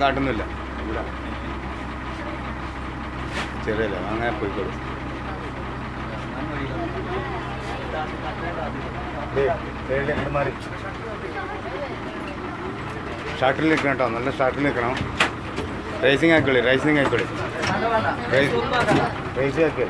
കാട്ടുന്നില്ല ചെറിയല്ല അങ്ങനെ പോയിക്കോളൂ ഷാർട്ടിൽ നിൽക്കണം കേട്ടോ നല്ല ഷാർട്ടിൽ നിൽക്കണം റേസിംഗ് ആയിക്കോളി റേസിംഗ് ആയിക്കോളി റേസിംഗ് ആക്കി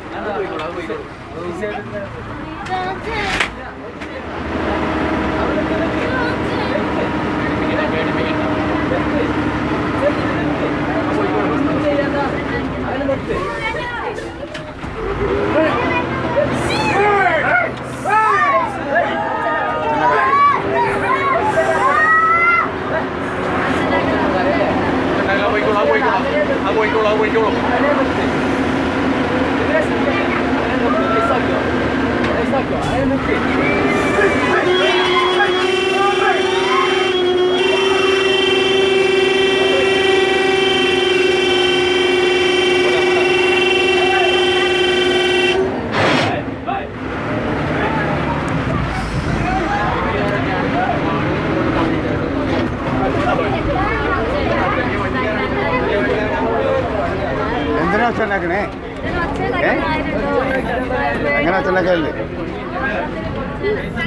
എന്തിനാ ഒച്ച ഉണ്ടാക്കണേ എങ്ങനെ ഒച്ച ഉണ്ടാക്കല്ലേ